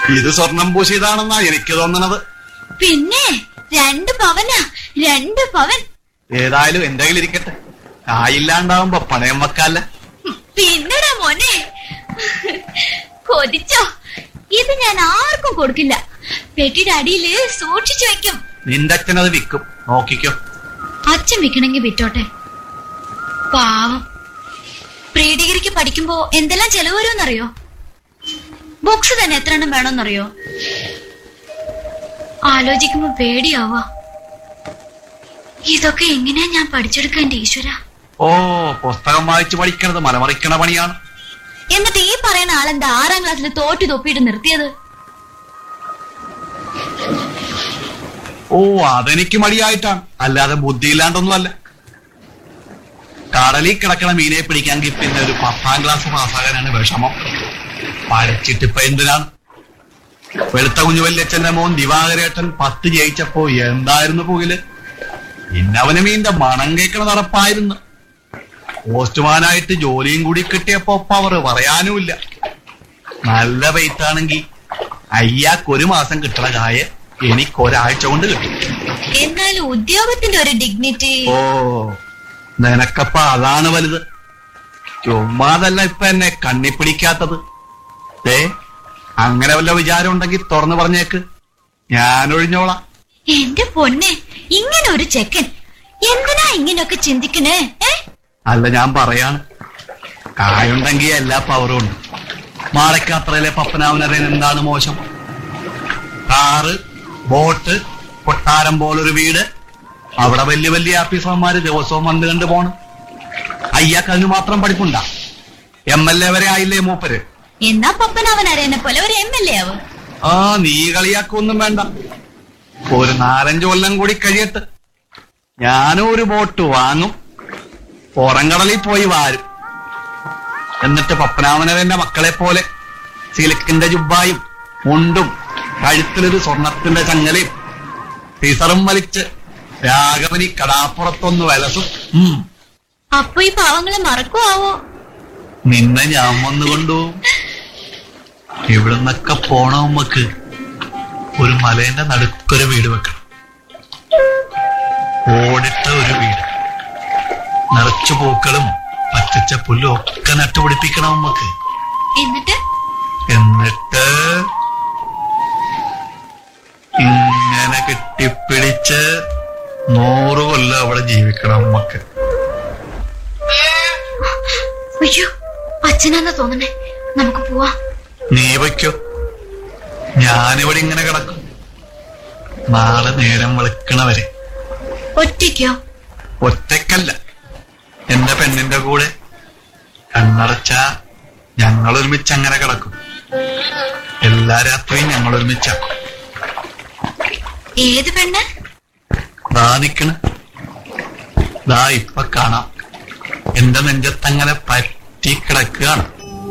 ഇത് സ്വർണം പൂശിയതാണെന്നാ എനിക്ക് തോന്നണത് പിന്നെ രണ്ട് പവനാ രണ്ട് പവൻ ഏതായാലും എന്റെ കയ്യിലിരിക്കട്ടെ കായില്ലാണ്ടാവുമ്പോ പണയം വെക്കാല്ല ഉം, പിന്നെടാ മോനെ കൊതിച്ചോ ഇത് ഞാൻ ആർക്കും കൊടുക്കില്ല പെട്ടിയുടെ അടിയില് സൂക്ഷിച്ചു വെക്കും നിന്റെ അച്ഛനത് വിൽക്കും നോക്കിക്കോ അച്ഛൻ വിൽക്കണമെങ്കിൽ വിറ്റോട്ടെ പാവം പ്രീ ഡിഗ്രിക്ക് പഠിക്കുമ്പോ എന്തെല്ലാം ചെലവ് വരുമെന്നറിയോ ബുക്സ് തന്നെ എത്ര എണ്ണം വേണമെന്നറിയോ ആലോചിക്കുമ്പോ പേടിയാവാ ഇതൊക്കെ എങ്ങനെയാ ഞാൻ പഠിച്ചെടുക്കേണ്ട ഈശ്വര ഓ പുസ്തകം വായിച്ച് പഠിക്കണത് മലമറിക്കണ പണിയാണ് എന്നിട്ട് ഈ പറയുന്ന ആളെന്താ ആറാം ക്ലാസ്സിൽ തോറ്റു തൊപ്പിയിട്ട് നിർത്തിയത് ഓ അതെനിക്ക് മടിയായിട്ടാണ് അല്ലാതെ ബുദ്ധിയില്ലാണ്ടൊന്നുമല്ല കടലിൽ കിടക്കണ മീനെ പിടിക്കാമെങ്കിൽ പിന്നെ ഒരു പത്താം ക്ലാസ് പാസ്സാകാനാണ് വിഷമം പഠിച്ചിട്ടിപ്പൊ എന്തിനാണ് വെളുത്ത കുഞ്ഞു വല്യച്ഛന്റെ മോൻ ദിവാകരേട്ടൻ പത്ത് ജയിച്ചപ്പോ എന്തായിരുന്നു പുകില് പിന്നെ അവന് മീന്റെ മണം കേൾക്കണ നടപ്പായിരുന്നു പോസ്റ്റ്മാനായിട്ട് ജോലിയും കൂടി കിട്ടിയപ്പോ പവർ പറയാനുമില്ല നല്ല വെയിറ്റാണെങ്കിൽ അയ്യാക്ക് ഒരു മാസം കിട്ടണ കായ എനിക്ക് ഒരാഴ്ച കൊണ്ട് കിട്ടും എന്നാലും ഉദ്യോഗത്തിന്റെ ഒരു ഡിഗ്നിറ്റി ഓ നിനക്കപ്പ അതാണ് വലുത് ചുമ്മാതല്ല ഇപ്പൊ എന്നെ കണ്ണി പിടിക്കാത്തത് ഏ അങ്ങനെ വല്ല വിചാരം ഉണ്ടെങ്കിൽ തുറന്നു പറഞ്ഞേക്ക് ഞാൻ ഒഴിഞ്ഞോളാം എന്റെ പൊന്നെ ഇങ്ങനെ ഒരു ചെക്കൻ എന്തിനാ ഇങ്ങനെയൊക്കെ ചിന്തിക്കണേ ഏ അല്ല ഞാൻ പറയാണ് കായുണ്ടെങ്കിൽ എല്ലാ പവറും ഉണ്ട് മാളക്കാത്രയിലെ പപ്പനാവനറിയൻ എന്താണ് മോശം കാറ് ബോട്ട് കൊട്ടാരം പോലൊരു വീട് അവിടെ വലിയ വലിയ ആഫീസർമാര് ദിവസവും വന്ന് കണ്ടു പോണ് അയ്യാക്ക് അതിന് മാത്രം പഠിപ്പുണ്ടാ എം എൽ എ വരെ ആയില്ലേ മൂപ്പര് എന്നാ പപ്പനവൻ അറിയുന്ന പോലെ ഒരു എം എൽ എ ആവും ആ നീ കളിയാക്കൊന്നും വേണ്ട ഒരു നാലഞ്ച് കൊല്ലം കൂടി കഴിയട്ടെ ഞാനും ഒരു ബോട്ട് വാങ്ങും പുറംകടലിൽ പോയി വാരും എന്നിട്ട് പപ്പനാമനവന്റെ മക്കളെ പോലെ സിലിക്കിന്റെ ജുബായും മുണ്ടും കഴുത്തിലൊരു സ്വർണത്തിന്റെ ചങ്ങലയും ടീസറും വലിച്ച് രാഘവനി കടാപ്പുറത്തൊന്ന് വലസും ഉം, അപ്പൊ ഈ പാവങ്ങളെ മറക്കുവാവോ നിന്നെ ഞാൻ വന്നു കൊണ്ടുപോകും ഇവിടുന്നൊക്കെ പോണ ഉമ്മക്ക് ഒരു മലേന്റെ നടുക്കൊരു വീട് വെക്കണം ഓടിട്ട ഒരു വീട് നിറച്ചു പൂക്കളും പച്ചച്ച പുല്ലും ഒക്കെ നട്ടുപിടിപ്പിക്കണം ഉമ്മക്ക് എന്നിട്ട് എന്നിട്ട് ഇങ്ങനെ കെട്ടിപ്പിടിച്ച് നൂറ് കൊല്ലം അവിടെ ജീവിക്കണം ഉമ്മക്ക് അയ്യോ അച്ഛനാന്നാ തോന്നണേ നമുക്ക് പോവാ നീ വയ്ക്കോ ഞാനിവിടെ ഇങ്ങനെ കിടക്കും നാളെ നേരം വെളുക്കണവരെ ഒറ്റയ്ക്കോ ഒറ്റക്കല്ല എന്റെ പെണ്ണിന്റെ കൂടെ കണ്ണടച്ച ഞങ്ങൾ ഒരുമിച്ച് അങ്ങനെ കിടക്കും എല്ലാ രാത്രിയും ഞങ്ങൾ ഒരുമിച്ച ഏത് പെണ്ണ് ദാ നിക്കണ് ദാ ഇപ്പൊ കാണാം എന്റെ നെഞ്ചത്തങ്ങനെ പറ്റി കിടക്കുകയാണ്